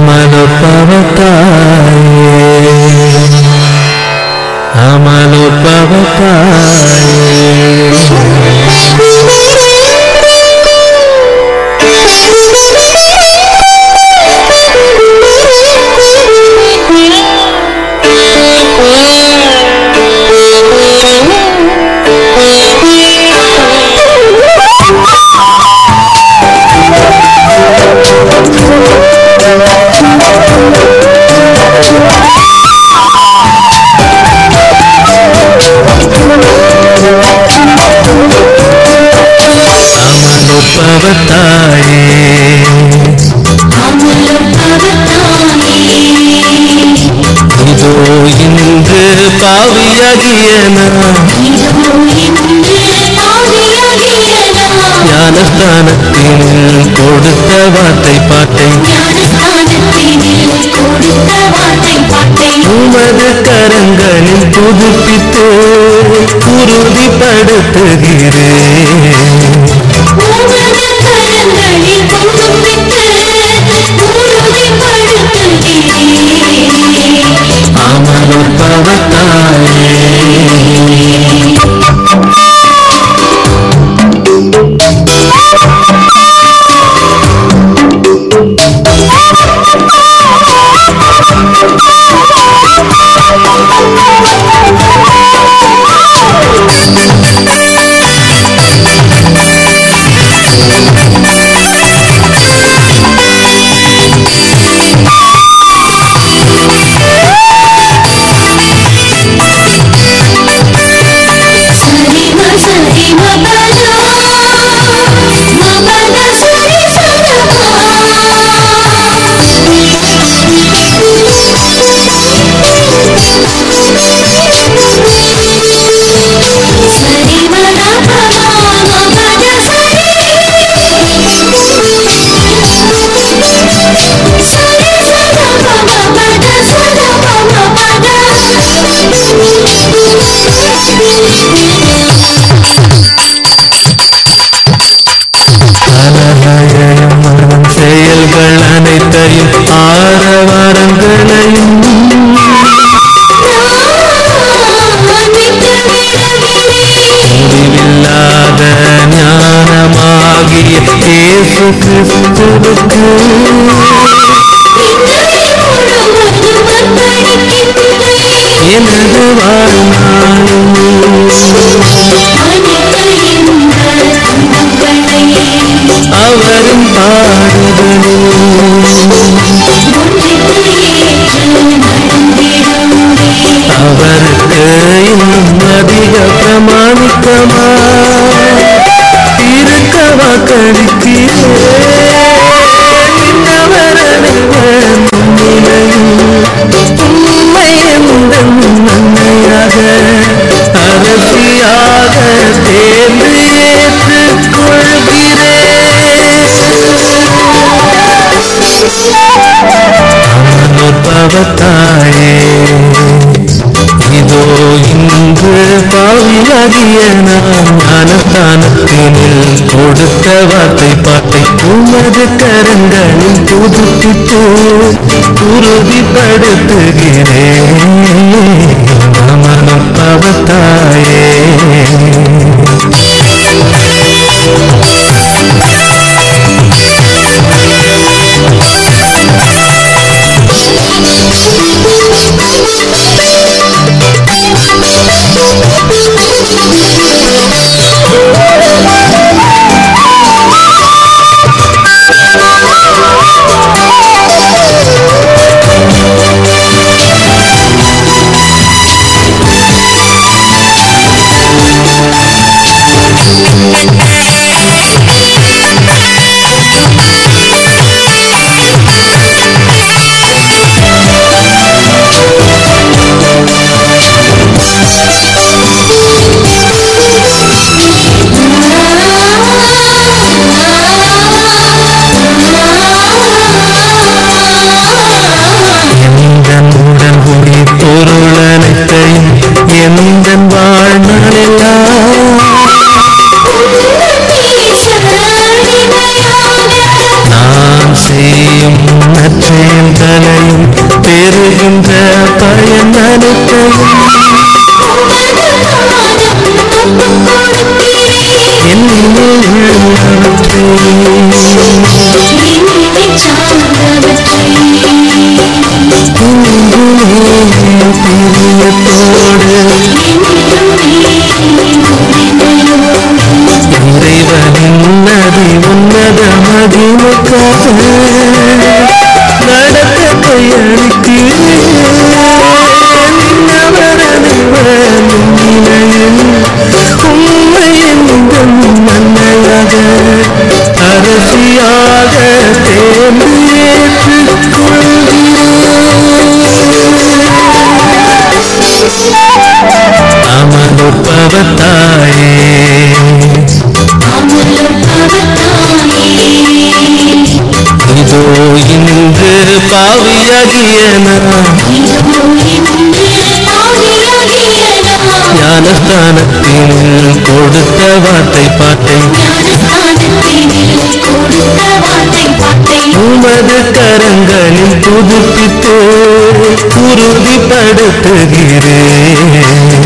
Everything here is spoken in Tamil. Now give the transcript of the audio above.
ஞானஸ்தானத்தில் கொடுத்த வார்த்தை பாட்டை உமது கரங்களில் புதுப்பித்து உறுதிப்படுத்துகிறேன் அமலர் பவத்தாயே அழகாயும் செயல்கள் அனைத்தையும் ஆரவாரங்களையும் முடிவில்லாத ஞானமாகிய இயேசு கிறிஸ்துவுக்கு எனது வாழ்நாளும் அவரும் பாடுதலும் அவருக்கு இன்னும் அதிக பிரமாணிக்கமா இருக்க வாக்களிக்கிறேன் உண்மை எந்த நன்மையாக அரசியாக தேர்ந்து ஏற்றுக்கொள்கிறேன் பவத்தாயே இதோ இன்று பாவியாகிய நான் ஞானஸ்தானத்தினில் கொடுத்த வார்த்தை பாட்டை உமது கரங்களில் புதுப்பித்து உறுதிப்படுத்துகிறேன் நமனம் பவத்தாயே நீயும் நற்றையின் தலையும் பெறுகின்ற பயன் அனைத்தையும் என்னில் உள்ளவற்றை இறைவனின் நதி உன்னத மகிமுக்காக நடத்த கையளிக்கிறேன் உண்மை எங்கும் மன்னையாக அரசியாக தேர்ந்து ஏற்றுக்கொள்கிறேன் அமலுப்பவத்தாயே இதோ இன்று பாவியாகிய நான் ஞானஸ்தானத்தில் கொடுத்த வார்த்தை பாட்டை உமது கரங்களில் புதுப்பித்து உறுதிப்படுத்துகிறேன்